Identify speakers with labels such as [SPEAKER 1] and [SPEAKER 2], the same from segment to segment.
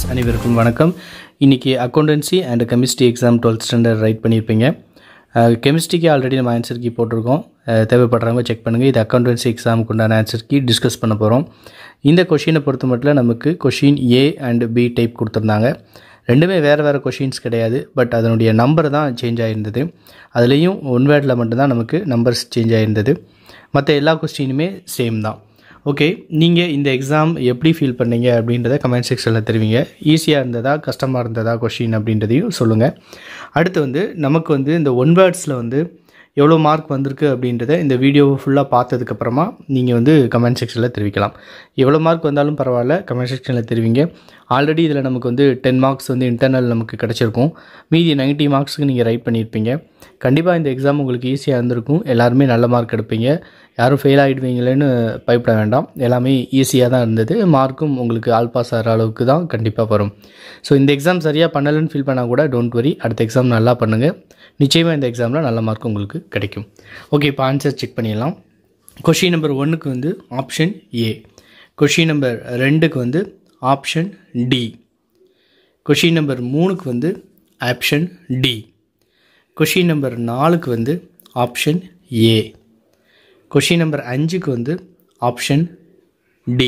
[SPEAKER 1] viewers அனைவருக்கும் வணக்கம் இன்றைக்கி accountancy and chemistry exam twelfth standard write பண்ணியிருப்பீங்க கெமிஸ்ட்ரிக்கு ஆல்ரெடி நம்ம ஆன்சர் கீ போட்டிருக்கோம் அஹ் தேவைப்படுறவங்க செக் பண்ணுங்கள் இது அக்கௌண்டன்சி எக்ஸாமுக்கு உண்டான ஆன்சர் கீ டிஸ்கஸ் பண்ண போகிறோம் இந்த கொஷினை பொறுத்த மட்டும் நமக்கு question A and B type கொடுத்துருந்தாங்க ரெண்டுமே வேறு வேறு கொஷின்ஸ் கிடையாது பட் அதனுடைய நம்பர் தான் சேஞ்ச் ஆகிருந்தது அதுலேயும் ஒன் வேர்டில் மட்டும்தான் நமக்கு நம்பர்ஸ் சேஞ்ச் ஆகிருந்தது மற்ற எல்லா கொஸ்டினுமே சேம் தான் ஓகே நீங்கள் இந்த எக்ஸாம் எப்படி ஃபீல் பண்ணீங்க அப்படின்றத கமெண்ட் செக்ஷனில் தெரிவிங்க ஈஸியாக இருந்ததா கஷ்டமாக இருந்ததா கொஷின் அப்படின்றதையும் சொல்லுங்கள் அடுத்து வந்து நமக்கு வந்து இந்த ஒன் வேர்ட்ஸில் வந்து எவ்வளோ மார்க் வந்திருக்கு அப்படின்றத இந்த வீடியோவை ஃபுல்லாக பார்த்ததுக்கப்புறமா நீங்கள் வந்து கமெண்ட் செக்ஷனில் தெரிவிக்கலாம் எவ்வளோ மார்க் வந்தாலும் பரவாயில்ல கமெண்ட் செக்ஷனில் தெரிவிங்க ஆல்ரெடி இதில் நமக்கு வந்து டென் மார்க்ஸ் வந்து இன்டர்னல் நமக்கு கிடச்சிருக்கும் மீதி 90 மார்க்ஸுக்கு நீங்கள் ரைட் பண்ணியிருப்பீங்க கண்டிப்பாக இந்த எக்ஸாம் உங்களுக்கு ஈஸியாக இருந்திருக்கும் எல்லாருமே நல்ல மார்க் எடுப்பீங்க யாரும் ஃபெயில் ஆகிடுவீங்களேன்னு பயப்பட வேண்டாம் எல்லாமே ஈஸியாக தான் இருந்தது மார்க்கும் உங்களுக்கு ஆல் பாஸ் ஆகிற அளவுக்கு தான் கண்டிப்பாக வரும் ஸோ இந்த எக்ஸாம் சரியாக பண்ணலைன்னு ஃபீல் பண்ணால் கூட டோன்ட் வரி அடுத்த எக்ஸாம் நல்லா பண்ணுங்கள் நிச்சயமாக இந்த எக்ஸாமில் நல்ல மார்க் உங்களுக்கு கிடைக்கும் ஓகே இப்போ ஆன்சர் செக் பண்ணிடலாம் கொஷின் நம்பர் ஒன்றுக்கு வந்து ஆப்ஷன் ஏ கொஷின் நம்பர் ரெண்டுக்கு வந்து ஆப்ஷன் டி கொஷின் நம்பர் மூணுக்கு வந்து ஆப்ஷன் டி கொஷின் நம்பர் நாலுக்கு வந்து ஆப்ஷன் ஏ கொஷின் நம்பர் அஞ்சுக்கு வந்து ஆப்ஷன் டி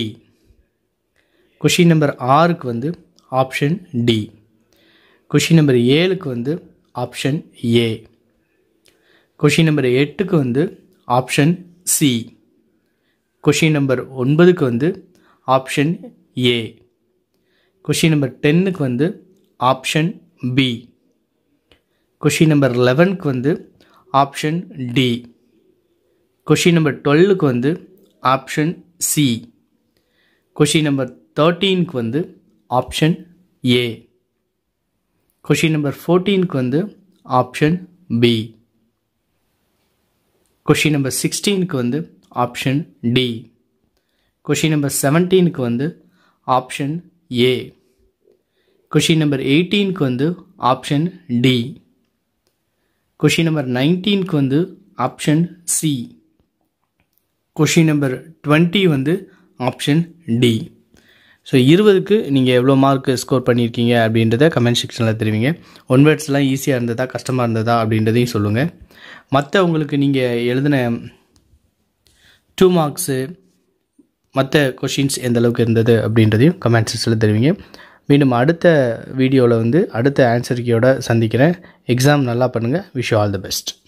[SPEAKER 1] கொஷின் நம்பர் ஆறுக்கு வந்து ஆப்ஷன் டி கொஷின் நம்பர் ஏழுக்கு வந்து ஆப்ஷன் ஏ கொஷின் நம்பர் எட்டுக்கு வந்து ஆப்ஷன் சி கொஷின் நம்பர் ஒன்பதுக்கு வந்து ஆப்ஷன் ஏ கொஷின் நம்பர் டென்னுக்கு வந்து ஆப்ஷன் பி கொஷின் நம்பர் லெவனுக்கு வந்து ஆப்ஷன் டி கொஷின் நம்பர் டுவெல்லுக்கு வந்து ஆப்ஷன் சி கொஷின் நம்பர் தேர்ட்டீனுக்கு வந்து ஆப்ஷன் ஏ கொஷின் நம்பர் ஃபோர்டீனுக்கு வந்து ஆப்ஷன் பி கொஷின் நம்பர் சிக்ஸ்டீனுக்கு வந்து ஆப்ஷன் டி கொஷின் நம்பர் செவன்டீனுக்கு வந்து ஆப்ஷன் ஏ கொஷின் நம்பர் எயிட்டீனுக்கு வந்து ஆப்ஷன் டி கொஷின் நம்பர் நைன்டீனுக்கு வந்து option C question number twenty வந்து ஆப்ஷன் டி ஸோ இருபதுக்கு நீங்கள் எவ்வளோ மார்க் ஸ்கோர் பண்ணியிருக்கீங்க அப்படின்றத கமெண்ட் செக்ஷனில் தெரிவிங்க ஒன் வேர்ட்ஸ்லாம் ஈஸியாக இருந்ததா கஷ்டமாக இருந்ததா அப்படின்றதையும் சொல்லுங்கள் மற்ற உங்களுக்கு நீங்கள் எழுதின டூ மார்க்ஸு மற்ற கொஷின்ஸ் எந்த அளவுக்கு இருந்தது அப்படின்றதையும் கமெண்ட் செக்ஷனில் தெரிவிங்க மீண்டும் அடுத்த வீடியோவில் வந்து அடுத்த ஆன்சர் கீயோட சந்திக்கிறேன் எக்ஸாம் நல்லா பண்ணுங்கள் விஷ் ஆல் தி பெஸ்ட்